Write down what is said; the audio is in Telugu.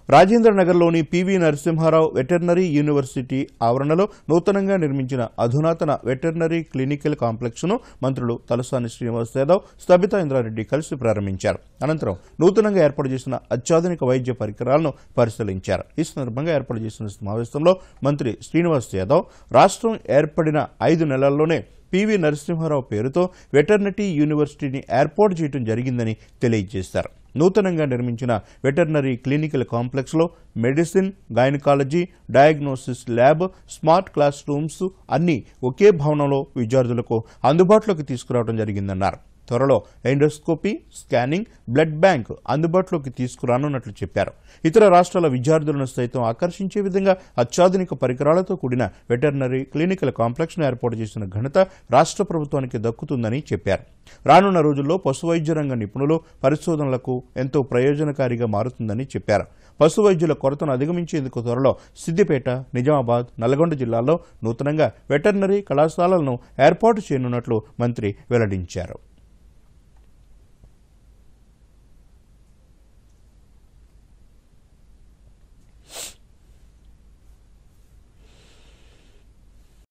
రాజేంద్ర నగర్లోని పివి నరసింహారావు వెటర్నరీ యూనివర్సిటీ ఆవరణలో నూతనంగా నిర్మించిన అధునాతన వెటర్నరీ క్లినికల్ కాంప్లెక్స్ ను మంత్రులు తలసాని శ్రీనివాస్ యాదవ్ స్థబితా ఇంద్రారెడ్డి కలిసి ప్రారంభించారు అనంతరం నూతనంగా ఏర్పాటు చేసిన అత్యాధునిక వైద్య పరికరాలను పరిశీలించారు ఈ సందర్భంగా ఏర్పాటు చేసిన సమావేశంలో మంత్రి శ్రీనివాస్ యాదవ్ రాష్ట్రం ఏర్పడిన ఐదు నెలల్లోనే పివి నరసింహారావు పేరుతో వెటర్నరీ యూనివర్సిటీని ఏర్పాటు చేయడం జరిగిందని తెలియజేశారు నూతనంగా నిర్మించిన వెటర్నరీ క్లినికల్ కాంప్లెక్స్లో medicine gynaecology diagnosis lab smart class rooms అన్నీ ఒకే భవనంలో విద్యార్థులకు అందుబాటులోకి తీసుకురావడం జరిగిందన్నారు త్వరలో ఎండోస్కోపీ స్కానింగ్ బ్లడ్ బ్యాంక్ అందుబాటులోకి తీసుకురానున్నట్లు చెప్పారు ఇతర రాష్ట్రాల విద్యార్థులను సైతం ఆకర్షించే విధంగా అత్యాధునిక పరికరాలతో కూడిన వెటర్నరీ క్లినికల్ కాంప్లెక్స్ను ఏర్పాటు చేసిన ఘనత రాష్ట్ర ప్రభుత్వానికి దక్కుతుందని చెప్పారు రానున్న రోజుల్లో పశు వైద్య రంగ నిపుణులు పరిశోధనలకు ఎంతో ప్రయోజనకారిగా మారుతుందని చెప్పారు పశు వైద్యుల కొరతను అధిగమించేందుకు త్వరలో సిద్దిపేట నిజామాబాద్ నల్గొండ జిల్లాల్లో నూతనంగా వెటర్నరీ కళాశాలలను ఏర్పాటు చేయనున్నట్లు మంత్రి వెల్లడించారు